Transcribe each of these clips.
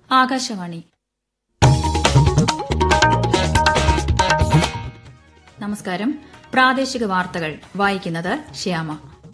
ആകാശവാണി നമസ്കാരം പ്രാദേശിക വാർത്തകൾ വായിക്കുന്നത് ശ്യാമ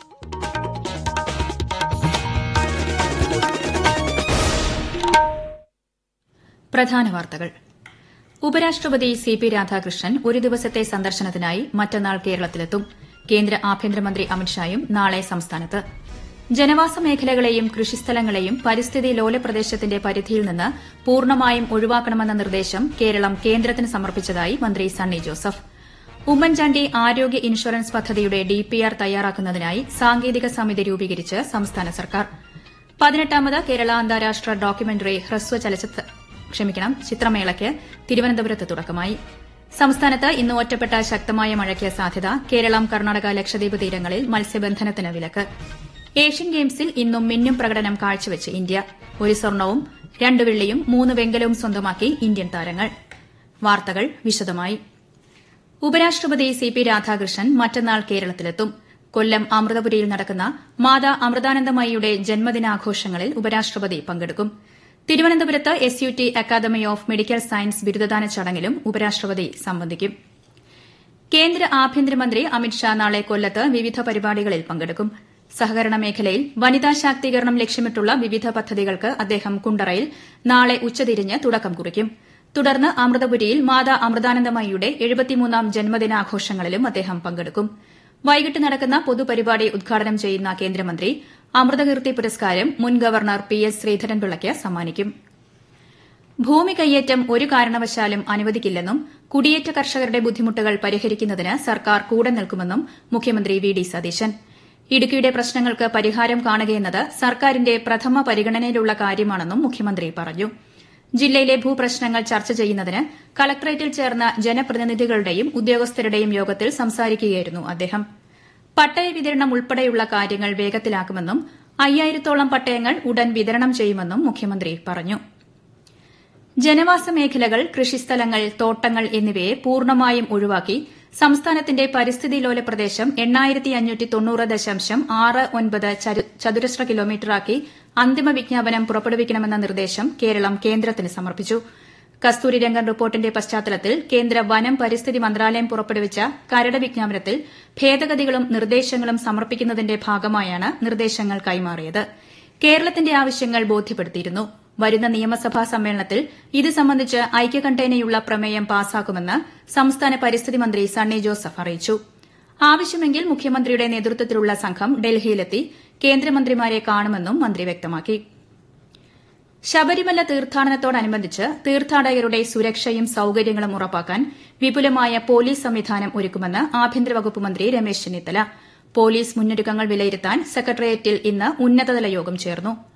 പ്രധാന വാർത്തകൾ ഉപരാഷ്ട്രപതി സി പി രാധാകൃഷ്ണൻ ഒരു ദിവസത്തെ സന്ദർശനത്തിനായി മറ്റന്നാൾ കേരളത്തിലെത്തും കേന്ദ്ര ആഭ്യന്തരമന്ത്രി അമിത്ഷായും നാളെ സംസ്ഥാനത്ത് ജനവാസ മേഖലകളെയും കൃഷിസ്ഥലങ്ങളെയും പരിസ്ഥിതി ലോല പ്രദേശത്തിന്റെ പരിധിയിൽ നിന്ന് പൂർണ്ണമായും ഒഴിവാക്കണമെന്ന നിർദ്ദേശം കേരളം കേന്ദ്രത്തിന് സമർപ്പിച്ചതായി മന്ത്രി സണ്ണി ജോസഫ് ഉമ്മൻചാണ്ടി ആരോഗ്യ ഇൻഷുറൻസ് പദ്ധതിയുടെ ഡിപിആർ തയ്യാറാക്കുന്നതിനായി സാങ്കേതിക സമിതി രൂപീകരിച്ച് സംസ്ഥാന സർക്കാർ പതിനെട്ടാമത് കേരള അന്താരാഷ്ട്ര ഡോക്യുമെന്ററി ഹ്രസ്വ ചലച്ചിത്ര ക്ഷമിക്കണം ചിത്രമേളയ്ക്ക് തിരുവനന്തപുരത്ത് തുടക്കമായി സംസ്ഥാനത്ത് ഇന്ന് ഒറ്റപ്പെട്ട ശക്തമായ മഴയ്ക്ക് സാധ്യത കേരളം കർണാടക ലക്ഷദ്വീപ് തീരങ്ങളിൽ മത്സ്യബന്ധനത്തിന് വിലക്ക് ഏഷ്യൻ ഗെയിംസിൽ ഇന്നും മിന്നും പ്രകടനം കാഴ്ചവെച്ച് ഇന്ത്യ ഒരു സ്വർണവും രണ്ട് വെള്ളിയും മൂന്ന് വെങ്കലവും സ്വന്തമാക്കി ഇന്ത്യൻ താരങ്ങൾ വാർത്തകൾ വിശദമായി ഉപരാഷ്ട്രപതി സി പി രാധാകൃഷ്ണൻ മറ്റന്നാൾ കേരളത്തിലെത്തും കൊല്ലം അമൃതപുരിയിൽ നടക്കുന്ന മാതാ അമൃതാനന്ദമയിയുടെ ജന്മദിനാഘോഷങ്ങളിൽ ഉപരാഷ്ട്രപതി പങ്കെടുക്കും തിരുവനന്തപുരത്ത് S U T academy of medical science ബിരുദദാന ചടങ്ങിലും ഉപരാഷ്ട്രപതി സംബന്ധിക്കും കേന്ദ്ര ആഭ്യന്തരമന്ത്രി അമിത്ഷാ നാളെ കൊല്ലത്ത് വിവിധ പരിപാടികളിൽ പങ്കെടുക്കും സഹകരണ മേഖലയിൽ വനിതാ ശാക്തീകരണം ലക്ഷ്യമിട്ടുള്ള വിവിധ പദ്ധതികൾക്ക് അദ്ദേഹം കുണ്ടറയിൽ നാളെ ഉച്ചതിരിഞ്ഞ് തുടക്കം കുറിക്കും തുടർന്ന് അമൃതപുരിയിൽ മാതാ അമൃതാനന്ദമയിയുടെ എഴുപത്തിമൂന്നാം ജന്മദിനാഘോഷങ്ങളിലും അദ്ദേഹം പങ്കെടുക്കും വൈകിട്ട് നടക്കുന്ന പൊതുപരിപാടി ഉദ്ഘാടനം ചെയ്യുന്ന കേന്ദ്രമന്ത്രി അമൃതകീർത്തി പുരസ്കാരം മുൻ ഗവർണർ പി എസ് ശ്രീധരൻപിള്ളയ്ക്ക് സമ്മാനിക്കും ഭൂമി കയ്യേറ്റം ഒരു കാരണവശാലും അനുവദിക്കില്ലെന്നും കുടിയേറ്റ കർഷകരുടെ ബുദ്ധിമുട്ടുകൾ പരിഹരിക്കുന്നതിന് സർക്കാർ കൂടെ നിൽക്കുമെന്നും മുഖ്യമന്ത്രി വി ഡി സതീശൻ ഇടുക്കിയുടെ പ്രശ്നങ്ങൾക്ക് പരിഹാരം കാണുകയെന്നത് സർക്കാരിന്റെ പ്രഥമ പരിഗണനയിലുള്ള കാര്യമാണെന്നും മുഖ്യമന്ത്രി പറഞ്ഞു ജില്ലയിലെ ഭൂപ്രശ്നങ്ങൾ ചർച്ച ചെയ്യുന്നതിന് കളക്ടറേറ്റിൽ ചേർന്ന ജനപ്രതിനിധികളുടെയും ഉദ്യോഗസ്ഥരുടെയും യോഗത്തിൽ സംസാരിക്കുകയായിരുന്നു അദ്ദേഹം പട്ടയ വിതരണം ഉൾപ്പെടെയുള്ള കാര്യങ്ങൾ വേഗത്തിലാക്കുമെന്നും അയ്യായിരത്തോളം പട്ടയങ്ങൾ ഉടൻ വിതരണം ചെയ്യുമെന്നും മുഖ്യമന്ത്രി പറഞ്ഞു ജനവാസ മേഖലകൾ കൃഷിസ്ഥലങ്ങൾ തോട്ടങ്ങൾ എന്നിവയെ പൂർണ്ണമായും ഒഴിവാക്കി സംസ്ഥാനത്തിന്റെ പരിസ്ഥിതി ലോല പ്രദേശം എണ്ണായിരത്തി അഞ്ഞൂറ്റി തൊണ്ണൂറ് ദശാംശം ആറ് ഒൻപത് ചതുരശ്ര കിലോമീറ്ററാക്കി അന്തിമ വിജ്ഞാപനം പുറപ്പെടുവിക്കണമെന്ന നിർദ്ദേശം കേരളം കേന്ദ്രത്തിന് സമർപ്പിച്ചു കസ്തൂരിരംഗൻ റിപ്പോർട്ടിന്റെ പശ്ചാത്തലത്തിൽ കേന്ദ്ര വനം പരിസ്ഥിതി മന്ത്രാലയം പുറപ്പെടുവിച്ച കരട് വിജ്ഞാപനത്തിൽ ഭേദഗതികളും നിർദ്ദേശങ്ങളും സമർപ്പിക്കുന്നതിന്റെ ഭാഗമായാണ് നിർദ്ദേശങ്ങൾ കൈമാറിയത് കേരളത്തിന്റെ ആവശ്യങ്ങൾ ബോധ്യപ്പെടുത്തിയിരുന്നു വരുന്ന നിയമസഭാ സമ്മേളനത്തിൽ ഇത് സംബന്ധിച്ച് ഐക്യകണ്ഠേനയുള്ള പ്രമേയം പാസാക്കുമെന്ന് സംസ്ഥാന പരിസ്ഥിതി മന്ത്രി സണ്ണി ജോസഫ് അറിയിച്ചു ആവശ്യമെങ്കിൽ മുഖ്യമന്ത്രിയുടെ നേതൃത്വത്തിലുള്ള സംഘം ഡൽഹിയിലെത്തി കേന്ദ്രമന്ത്രിമാരെ കാണുമെന്നും മന്ത്രി വ്യക്തമാക്കി ശബരിമല തീർത്ഥാടനത്തോടനുബന്ധിച്ച് തീർത്ഥാടകരുടെ സുരക്ഷയും സൌകര്യങ്ങളും ഉറപ്പാക്കാൻ വിപുലമായ പോലീസ് സംവിധാനം ഒരുക്കുമെന്ന് ആഭ്യന്തര വകുപ്പ് മന്ത്രി രമേശ് ചെന്നിത്തല പോലീസ് മുന്നൊരുക്കങ്ങൾ വിലയിരുത്താൻ സെക്രട്ടേറിയറ്റിൽ ഇന്ന് ഉന്നതതല യോഗം ചേർന്നു